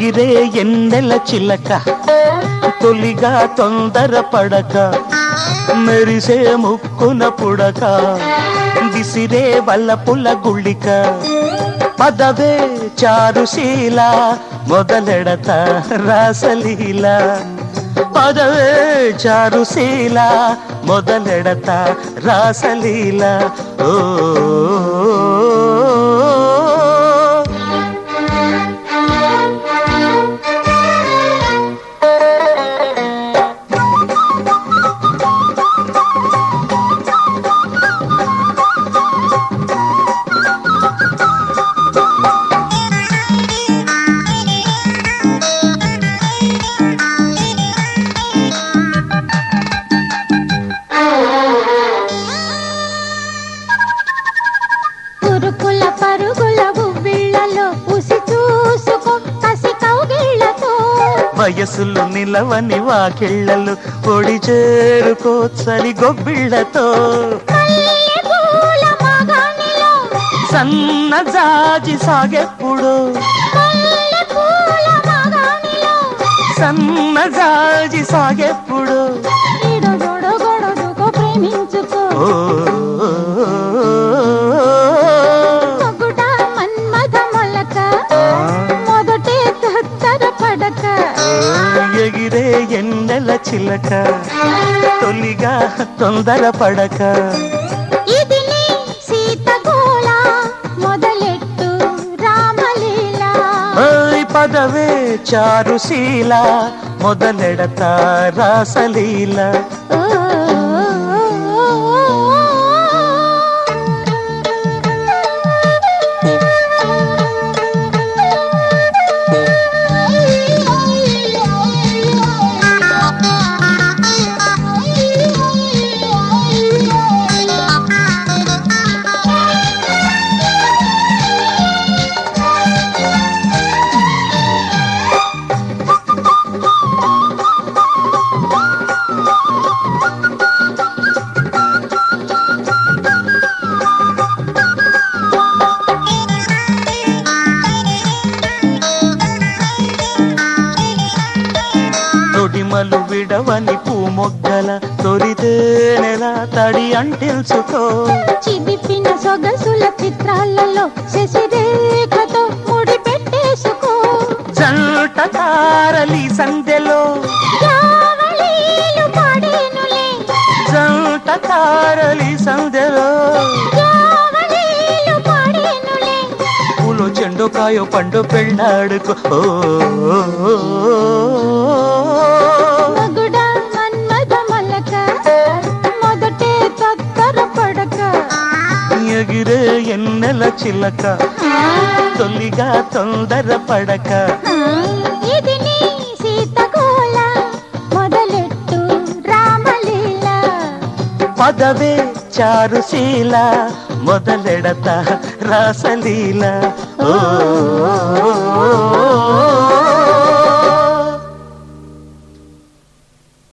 ఎగిరే ఎన్నెల చిలక తొలిగా తొందర పడక మెరిసే ముక్కున పుడక విసిరే వల్ల పుల్ల గుళ్ళిక పదవే చారుశీల మొదలెడత రాసలీల పదవే చారుశీల మొదలెడత రాసలీల ఓ ఉరుకుల పరుగుల ఉవ్విళ్ళలో ఉసి చూసుకో కసి కౌగిళ్ళతో వయసులు నిలవని వాకిళ్ళలు పొడి చేరుకో చలి గొబ్బిళ్ళతో మల్లెపూల మాగాణిలో సన్న జాజి సాగెప్పుడు మల్లెపూల మాగాణిలో సన్న జాజి సాగెప్పుడు ఈడు జోడు గొడదుకో ప్రేమించుకో ఓ మొగుడా మన్మథ మొలక మొదటే తత్తర పడక ఎగిరే ఎన్నెల చిలక తొలిగా తొందర పడక ఇది నీ సీతగోళ మొదలెట్టు రామలీల ఓయ్ పదవే చారుశీల మొదలెడత రాసలీల ఓ తొడిమలు విడవని పూమొగ్గల తొరితేనెల తడి అంటిల్చుకో చిదిపిన సొగసుల చిత్రాలలో శశిరేఖతో ముడి పెట్టేసుకో జంట తారలి సందెలో జావళీలు పాడేనులే జంట తారలి సందెలో జావళీలు పాడేనులే పూలో చెండు కాయో పండు పెళ్ళాడుకో ఓ, ఓ, ఓ, మగుడా మన్మథ మలక మొదటే తత్తర పడక ఎగిరే ఎన్నెల చిలక తొలిగా తొందర పడక ఇది నీ సీతకోల మొదలెట్టు రామలీల పదవే చారుశీల మొదలెడత రాసలీల ఓ